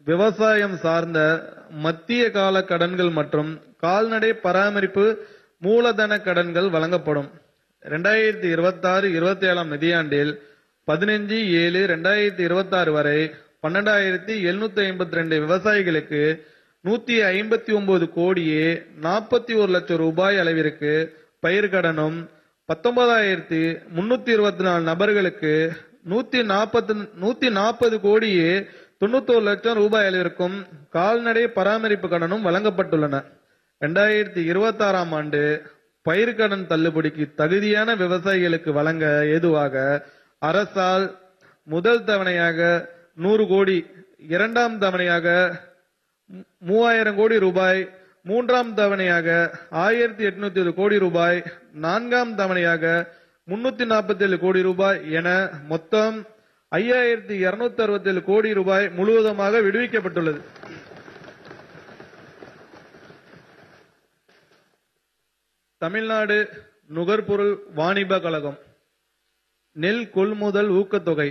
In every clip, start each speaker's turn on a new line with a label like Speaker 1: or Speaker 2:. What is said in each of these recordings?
Speaker 1: விவசாயம் சார்ந்த மத்திய கால கடன்கள் மற்றும் கால்நடை பராமரிப்பு மூலதன கடன்கள் வழங்கப்படும் ரெண்டாயிரத்தி இருபத்தி ஆறு இருபத்தி ஏழாம் நிதியாண்டில் பதினஞ்சு ஏழு ரெண்டாயிரத்தி இருபத்தி ஆறு வரை பன்னெண்டாயிரத்தி எழுநூத்தி ஐம்பத்தி ரெண்டு விவசாயிகளுக்கு நூத்தி ஐம்பத்தி ஒன்பது கோடியே நாற்பத்தி ஒரு லட்சம் ரூபாய் அளவிற்கு பயிர்க்கடனும் பத்தொன்பதாயிரத்தி முன்னூத்தி இருபத்தி நாலு நபர்களுக்கு நூத்தி நாற்பத்தி நூத்தி நாற்பது கோடியே தொண்ணூத்தோரு லட்சம் ரூபாய் அளவிற்கும் கால்நடை பராமரிப்பு கடனும் வழங்கப்பட்டுள்ளன ரெண்டாயிரத்தி இருபத்தி ஆறாம் ஆண்டு பயிர்க்கடன் தள்ளுபடிக்கு தகுதியான விவசாயிகளுக்கு வழங்க ஏதுவாக அரசால் முதல் தவணையாக நூறு கோடி இரண்டாம் தவணையாக மூ- மூவாயிரம் கோடி ரூபாய் மூன்றாம் தவணையாக ஆயிரத்தி எட்நூத்தி ஏழு கோடி ரூபாய் நான்காம் தவணையாக முன்னூத்தி நாற்பத்தி ஏழு கோடி ரூபாய் என மொத்தம் ஐயாயிரத்தி இருநூத்தி அறுபத்தி ஏழு கோடி ரூபாய் முழுவதுமாக விடுவிக்கப்பட்டுள்ளது தமிழ்நாடு நுகர்பொருள் வாணிப கழகம் நெல் கொள்முதல் ஊக்கத்தொகை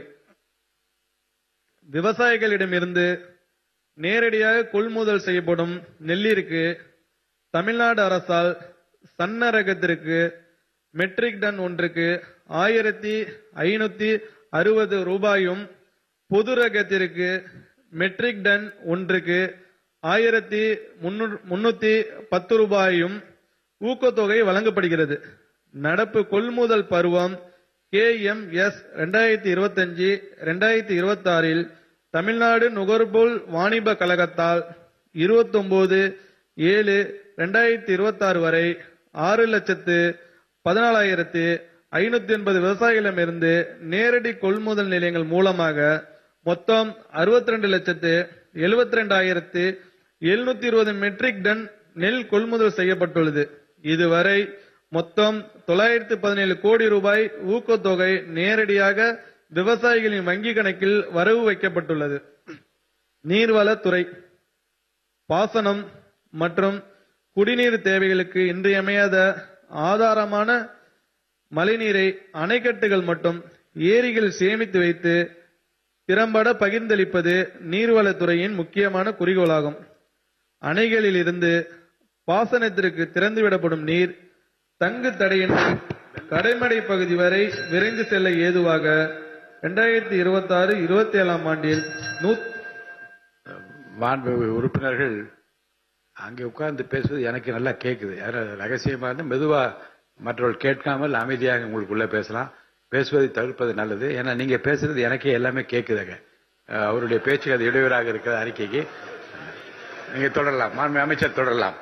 Speaker 1: விவசாயிகளிடமிருந்து நேரடியாக கொள்முதல் செய்யப்படும் நெல்லிற்கு தமிழ்நாடு அரசால் சன்ன ரகத்திற்கு மெட்ரிக் டன் ஒன்றுக்கு ஆயிரத்தி ஐநூத்தி அறுபது ரூபாயும் பொது ரகத்திற்கு மெட்ரிக் டன் ஒன்றுக்கு ஆயிரத்தி முன்னூத்தி பத்து ரூபாயும் ஊக்கத்தொகை வழங்கப்படுகிறது நடப்பு கொள்முதல் பருவம் கே எம் எஸ் ரெண்டாயிரத்தி இருபத்தஞ்சு ரெண்டாயிரத்தி இருபத்தி ஆறில் தமிழ்நாடு நுகர்பொருள் வாணிப கழகத்தால் இருபத்தொன்பது ஏழு ரெண்டாயிரத்தி இருபத்தி ஆறு வரை ஆறு லட்சத்து பதினாலாயிரத்து ஐநூத்தி எண்பது விவசாயிகளிடமிருந்து நேரடி கொள்முதல் நிலையங்கள் மூலமாக மொத்தம் அறுபத்தி ரெண்டு லட்சத்து எழுபத்தி ரெண்டாயிரத்து எழுநூத்தி இருபது மெட்ரிக் டன் நெல் கொள்முதல் செய்யப்பட்டுள்ளது இதுவரை மொத்தம் தொள்ளாயிரத்து பதினேழு கோடி ரூபாய் ஊக்கத்தொகை நேரடியாக விவசாயிகளின் வங்கி கணக்கில் வரவு வைக்கப்பட்டுள்ளது நீர்வளத்துறை பாசனம் மற்றும் குடிநீர் தேவைகளுக்கு இன்றியமையாத ஆதாரமான மழைநீரை அணைக்கட்டுகள் மற்றும் ஏரிகள் சேமித்து வைத்து திறம்பட பகிர்ந்தளிப்பது நீர்வளத்துறையின் முக்கியமான குறிக்கோளாகும் அணைகளில் இருந்து பாசனத்திற்கு திறந்துவிடப்படும் நீர் தங்கு தடையின்றி கடைமடை பகுதி வரை விரைந்து செல்ல ஏதுவாக இரண்டாயிரத்தி இருபத்தி ஆறு இருபத்தி ஏழாம் ஆண்டில் நூத்
Speaker 2: மாண்பு உறுப்பினர்கள் அங்கே உட்கார்ந்து பேசுவது எனக்கு நல்லா கேட்குது அதனால ரகசியமா இருந்து மெதுவா மற்றவர்கள் கேட்காமல் அமைதியாக உங்களுக்குள்ள பேசலாம் பேசுவதை தவிர்ப்பது நல்லது ஏன்னா நீங்க பேசுறது எனக்கே எல்லாமே கேட்குதுங்க அஹ் அவருடைய பேச்சுக்கு அது இடையூறாக இருக்கிற அறிக்கைக்கு நீங்க தொடரலாம் மாண்பு அமைச்சர் தொடரலாம்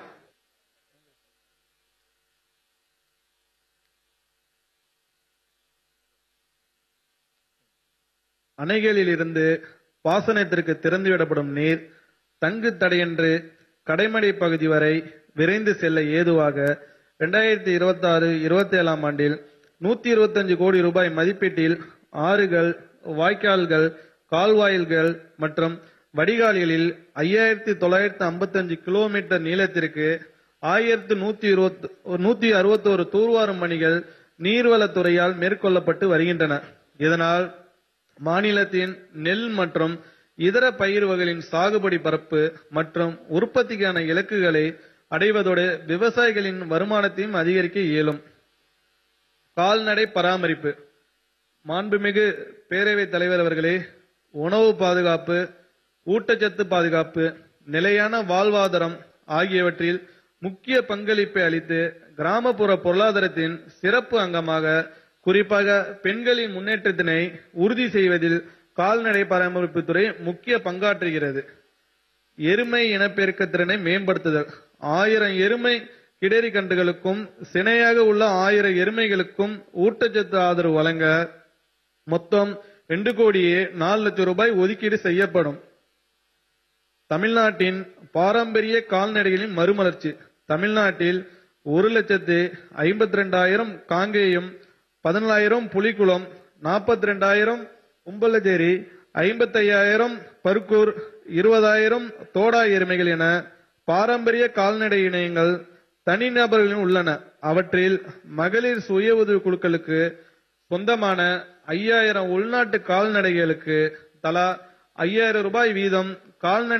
Speaker 1: அணைகளில் இருந்து பாசனத்திற்கு திறந்துவிடப்படும் நீர் தங்கு தடையின்றி கடைமடை பகுதி வரை விரைந்து செல்ல ஏதுவாக இரண்டாயிரத்தி இருபத்தி ஆறு இருபத்தி ஏழாம் ஆண்டில் நூத்தி இருபத்தஞ்சு கோடி ரூபாய் மதிப்பீட்டில் ஆறுகள் வாய்க்கால்கள் கால்வாயில்கள் மற்றும் வடிகால்களில் ஐயாயிரத்தி தொள்ளாயிரத்தி ஐம்பத்தஞ்சு கிலோமீட்டர் நீளத்திற்கு ஆயிரத்தி நூத்தி இருபத்தி நூத்தி அறுபத்தோரு தூர்வாரும் பணிகள் நீர்வளத்துறையால் மேற்கொள்ளப்பட்டு வருகின்றன இதனால் மாநிலத்தின் நெல் மற்றும் இதர பயிர் வகைகளின் சாகுபடி பரப்பு மற்றும் உற்பத்திக்கான இலக்குகளை அடைவதோடு விவசாயிகளின் வருமானத்தையும் அதிகரிக்க இயலும் கால்நடை பராமரிப்பு மாண்புமிகு பேரவைத் தலைவர் அவர்களே உணவு பாதுகாப்பு ஊட்டச்சத்து பாதுகாப்பு நிலையான வாழ்வாதாரம் ஆகியவற்றில் முக்கிய பங்களிப்பை அளித்து கிராமப்புற பொருளாதாரத்தின் சிறப்பு அங்கமாக குறிப்பாக பெண்களின் முன்னேற்றத்தினை உறுதி செய்வதில் கால்நடை பராமரிப்பு துறை முக்கிய பங்காற்றுகிறது எருமை இனப்பெருக்க திறனை மேம்படுத்துதல் ஆயிரம் எருமை கிடரி கன்றுகளுக்கும் சினையாக உள்ள ஆயிரம் எருமைகளுக்கும் ஊட்டச்சத்து ஆதரவு வழங்க மொத்தம் ரெண்டு கோடியே நாலு லட்சம் ரூபாய் ஒதுக்கீடு செய்யப்படும் தமிழ்நாட்டின் பாரம்பரிய கால்நடைகளின் மறுமலர்ச்சி தமிழ்நாட்டில் ஒரு லட்சத்து ஐம்பத்தி ரெண்டாயிரம் காங்கேயம் பதினாலாயிரம் புலிக்குளம் நாற்பத்தி ரெண்டாயிரம் கும்பலச்சேரி ஐம்பத்தையாயிரம் பருக்கூர் இருபதாயிரம் தோடா எருமைகள் என பாரம்பரிய கால்நடை இணையங்கள் தனிநபர்களின் உள்ளன அவற்றில் மகளிர் சுய உதவி குழுக்களுக்கு சொந்தமான ஐயாயிரம் உள்நாட்டு கால்நடைகளுக்கு தலா ஐயாயிரம் ரூபாய் வீதம் கால்நடை